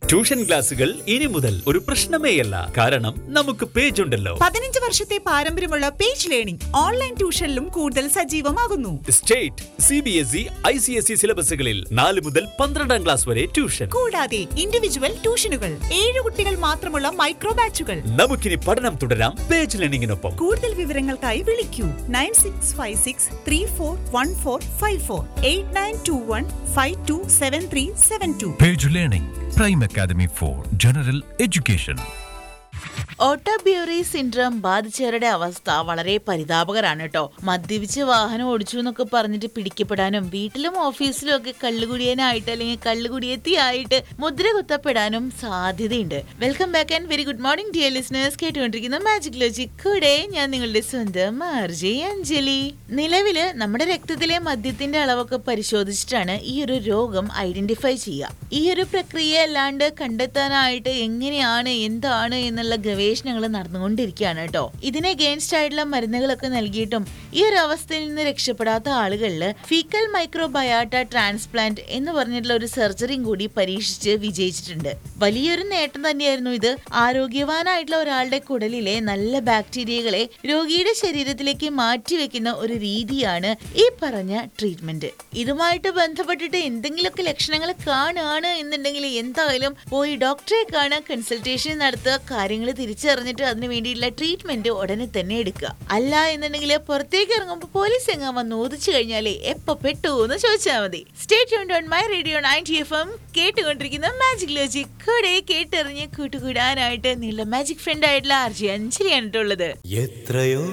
Tuition ക്ലാസുകൾ ഇനി മുതൽ ഒരു പ്രശ്നമേയല്ല കാരണം നമുക്ക് പേജ് ഉണ്ടല്ലോ പതിനഞ്ച് വർഷത്തെ പാരമ്പര്യമുള്ള പേജ് ലേണിംഗ് ഓൺലൈൻ ട്യൂഷനിലും കൂടുതൽ സജീവമാകുന്നു state C B S E I C S E സിലബസുകളിൽ നാല് മുതൽ പന്ത്രണ്ടാം ക്ലാസ് വരെ ട്യൂഷൻ കൂടാതെ ഇൻഡിവിജ്വൽ ട്യൂഷനുകൾ ഏഴ് കുട്ടികൾ മാത്രമുള്ള മൈക്രോ ബാച്ചുകൾ നമുക്കിനി പഠനം തുടരാം പേജ് ലേണിംഗിനൊപ്പം കൂടുതൽ വിവരങ്ങൾക്കായി വിളിക്കൂ nine six five six three four one four five four eight nine two one five two seven three seven two Page Learning, Prime Academy for General Education. ഓട്ടോബ്യൂറി സിൻഡ്രം ബാധിച്ചവരുടെ അവസ്ഥ വളരെ പരിതാപകരാണ് കേട്ടോ മദ്യപിച്ച് വാഹനം ഓടിച്ചു എന്നൊക്കെ പറഞ്ഞിട്ട് പിടിക്കപ്പെടാനും വീട്ടിലും ഓഫീസിലും ഒക്കെ കള്ളുകുടിയനായിട്ട് അല്ലെങ്കിൽ കള്ളുകുടിയെത്തിയായിട്ട് മുദ്ര കുത്തപ്പെടാനും സാധ്യതയുണ്ട് welcome back and very good morning dear listeners കേട്ടുകൊണ്ടിരിക്കുന്ന മാജിക് ലോജിക് കൂടെ ഞാൻ നിങ്ങളുടെ സ്വന്തം ആർജെ അഞ്ജലി നിലവില് നമ്മുടെ രക്തത്തിലെ മദ്യത്തിന്റെ അളവൊക്കെ പരിശോധിച്ചിട്ടാണ് ഈ ഒരു രോഗം ഐഡന്റിഫൈ ചെയ്യുക ഈ ഒരു പ്രക്രിയ അല്ലാണ്ട് കണ്ടെത്താനായിട്ട് എങ്ങനെയാണ് എന്താണ് എന്നുള്ള ഗവേഷണങ്ങൾ നടന്നുകൊണ്ടിരിക്കുകയാണ് കേട്ടോ ഇതിനെ ഗെയിൻസ്റ്റ് ആയിട്ടുള്ള മരുന്നുകളൊക്കെ നൽകിയിട്ടും ഈ ഒരു അവസ്ഥയിൽ നിന്ന് രക്ഷപ്പെടാത്ത ആളുകളിൽ ഫീക്കൽ മൈക്രോബയാട്ട ട്രാൻസ്പ്ലാന്റ് എന്ന് പറഞ്ഞിട്ടുള്ള ഒരു സർജറിയും കൂടി പരീക്ഷിച്ച് വിജയിച്ചിട്ടുണ്ട് വലിയൊരു നേട്ടം തന്നെയായിരുന്നു ഇത് ആരോഗ്യവാനായിട്ടുള്ള ഒരാളുടെ കുടലിലെ നല്ല ബാക്ടീരിയകളെ രോഗിയുടെ ശരീരത്തിലേക്ക് മാറ്റിവെക്കുന്ന ഒരു രീതിയാണ് ഈ പറഞ്ഞ ട്രീറ്റ്മെന്റ് ഇതുമായിട്ട് ബന്ധപ്പെട്ടിട്ട് എന്തെങ്കിലുമൊക്കെ ലക്ഷണങ്ങൾ കാണുകയാണ് എന്നുണ്ടെങ്കിൽ എന്തായാലും പോയി ഡോക്ടറെ കാണാൻ കൺസൾട്ടേഷൻ നടത്തുക കാര്യങ്ങൾ തിരിച്ചറിഞ്ഞിട്ട് അതിന് വേണ്ടിയിട്ടുള്ള ട്രീറ്റ്മെന്റ് ഉടനെ തന്നെ എടുക്കുക അല്ല എന്നുണ്ടെങ്കിൽ പുറത്തേക്ക് ഇറങ്ങുമ്പോൾ പോലീസ് എങ്ങാൻ വന്ന് ഓദിച്ചു കഴിഞ്ഞാലേ എപ്പോ പെട്ടു എന്ന് ചോദിച്ചാൽ മതി state on my radio ninety F M കേട്ടുകൊണ്ടിരിക്കുന്ന മാജിക് ലോജിക് കൂടെ കേട്ടെറിഞ്ഞ് കൂട്ടുകൂടാനായിട്ട് നിങ്ങളുടെ മാജിക് ഫ്രണ്ട് ആയിട്ടുള്ള ആർജി അഞ്ജലിയാണ് ട്ടോ ഉള്ളത് എത്രയോ